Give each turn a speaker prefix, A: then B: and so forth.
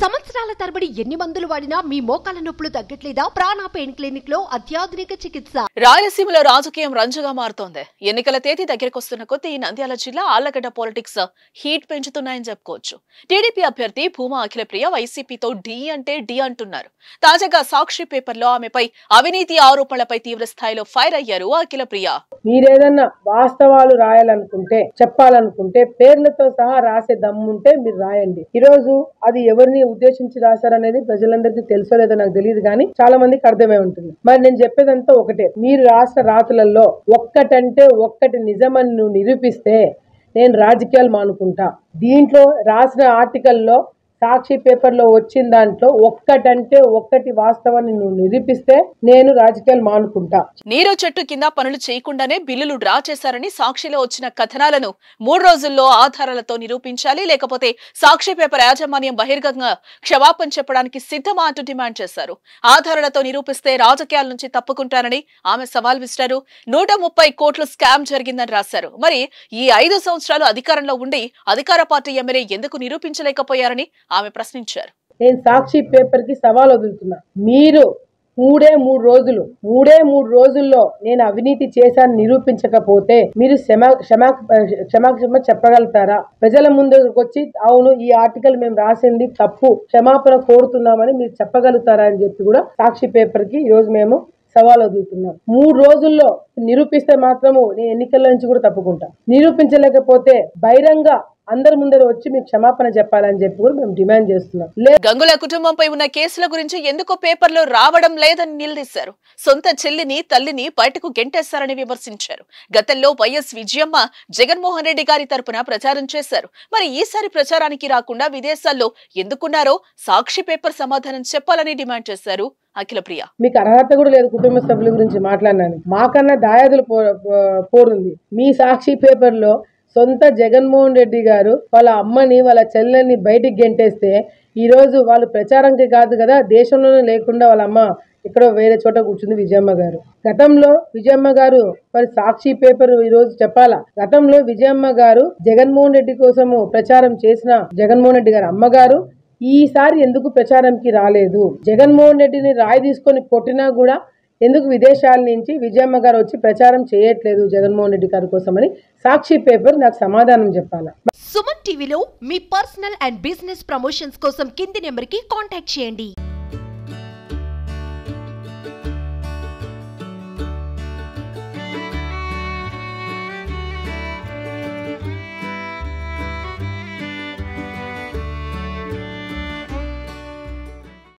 A: సంవత్సరాల తరబడి ఎన్ని మందులు వాడినా మీ మోకాల నొప్పులు తగ్గట్లేదా ప్రాణ పెయిన్ క్లినిక్ లో అత్యాధునిక చికిత్స
B: రాయలసీమలో రాజకీయం రంజుగా మారుతోంది ఎన్నికల తేదీ దగ్గరకొస్తున్న కొద్దీ నంద్యాల జిల్లా ఆళ్లగడ్డ పాలిటిక్స్ హీట్ పెంచుతున్నాయని చెప్పుకోవచ్చు టీడీపీ అభ్యర్థి భూమా అఖిలప్రియ వైసీపీతో డి అంటే డి అంటున్నారు తాజాగా సాక్షి పేపర్లో ఆమెపై అవినీతి ఆరోపణలపై తీవ్ర స్థాయిలో ఫైర్ అయ్యారు అఖిలప్రియ
C: మీరేదన్నా వాస్తవాలు రాయాలనుకుంటే చెప్పాలనుకుంటే పేర్లతో సహా రాసే దమ్ముంటే మీరు రాయండి ఈరోజు అది ఎవరిని ఉద్దేశించి రాశారనేది ప్రజలందరికీ తెలుసో లేదో నాకు తెలియదు కానీ చాలా మందికి అర్థమై ఉంటుంది మరి నేను చెప్పేదంతా ఒకటే మీరు రాసిన రాతలలో ఒక్కటంటే ఒక్కటి నిజమని నువ్వు నిరూపిస్తే నేను రాజకీయాలు మానుకుంటా దీంట్లో రాసిన ఆర్టికల్లో సాక్షి పేపర్లో వచ్చిన దాంట్లో ఒక్కటంటే ఒక్కటి వాస్తవాన్ని నువ్వు నిరూపిస్తే నేను రాజకీయాలు మానుకుంటా
B: నీరు చెట్టు కింద పనులు చేయకుండానే బిల్లులు డ్రా చేశారని సాక్షిలో వచ్చిన కథనాలను మూడు రోజుల్లో ఆధారాలతో నిరూపించాలి లేకపోతే సాక్షి పేపర్ యాజమాన్యం బహిర్గంగా క్షమాపణ చెప్పడానికి సిద్ధమా అంటూ డిమాండ్ చేశారు ఆధారాలతో నిరూపిస్తే రాజకీయాల నుంచి తప్పుకుంటారని ఆమె సవాల్ విసిరారు నూట ముప్పై కోట్లు స్కామ్ జరిగిందని రాశారు మరి ఈ ఐదు సంవత్సరాలు అధికారంలో ఉండి అధికార పార్టీ ఎమ్మెల్యే ఎందుకు నిరూపించలేకపోయారని ఆమె ప్రశ్నించారు
C: నేను సాక్షి పేపర్ కి సవాల్ వదులుతున్నా మీరు మూడే మూడు రోజులు మూడే మూడు రోజుల్లో నేను అవినీతి చేశాను నిరూపించకపోతే మీరు క్షమా క్షమా క్షమాక్షమ చెప్పగలుగుతారా ప్రజల ముందుకు వచ్చి అవును ఈ ఆర్టికల్ మేము రాసింది తప్పు క్షమాపణ కోరుతున్నామని మీరు చెప్పగలుగుతారా అని చెప్పి కూడా సాక్షి పేపర్ కి ఈ రోజు మేము సవాల్ వదులుతున్నాం మూడు రోజుల్లో నిరూపిస్తే మాత్రము నేను ఎన్నికల నుంచి కూడా తప్పుకుంటా నిరూపించలేకపోతే బహిరంగ అందరి ముందర వచ్చి మీకు క్షమాపణ చెప్పాలని చెప్పి కూడా మేము డిమాండ్ చేస్తున్నాం లే
B: గంగుల కుటుంబంపై ఉన్న కేసుల గురించి ఎందుకో పేపర్లో రావడం లేదని నిలదీశారు సొంత చెల్లిని తల్లిని బయటకు గెంటేశారని విమర్శించారు గతంలో వైఎస్ విజయమ్మ జగన్మోహన్ రెడ్డి గారి తరపున ప్రచారం చేశారు మరి ఈసారి ప్రచారానికి రాకుండా విదేశాల్లో ఎందుకున్నారో సాక్షి పేపర్ సమాధానం చెప్పాలని డిమాండ్ చేశారు అఖిలప్రియ
C: మీకు అర్హత కూడా లేదు కుటుంబ సభ్యుల గురించి మాట్లాడినాను మాకన్నా దాయాదులు పో పో- పోరుంది మీ సాక్షి పేపర్లో సొంత జగన్మోహన్ రెడ్డి గారు వాళ్ళ అమ్మని వాళ్ళ చెల్లెల్ని బయటికి గెంటేస్తే ఈ రోజు వాళ్ళు ప్రచారంకి కాదు కదా దేశంలోనే లేకుండా వాళ్ళ అమ్మ ఎక్కడో వేరే చోట కూర్చుంది విజయమ్మ గారు గతంలో విజయమ్మ గారు మరి సాక్షి పేపర్ ఈ రోజు చెప్పాలా గతంలో విజయమ్మ గారు జగన్మోహన్ రెడ్డి కోసము ప్రచారం చేసిన జగన్మోహన్ రెడ్డి గారు అమ్మగారు ఈసారి ఎందుకు ప్రచారంకి రాలేదు జగన్మోహన్ రెడ్డిని రాయి తీసుకొని కొట్టినా కూడా ఎందుకు విదేశాల నుంచి విజయమ్మ గారు వచ్చి ప్రచారం చేయట్లేదు జగన్మోహన్ రెడ్డి గారి కోసమని సాక్షి పేపర్ నాకు సమాధానం చెప్పాలా
A: సుమన్ టీవీలో మీ పర్సనల్ అండ్ బిజినెస్ ప్రమోషన్స్ కోసం కింది నెంబర్ కి కాంటాక్ట్ చేయండి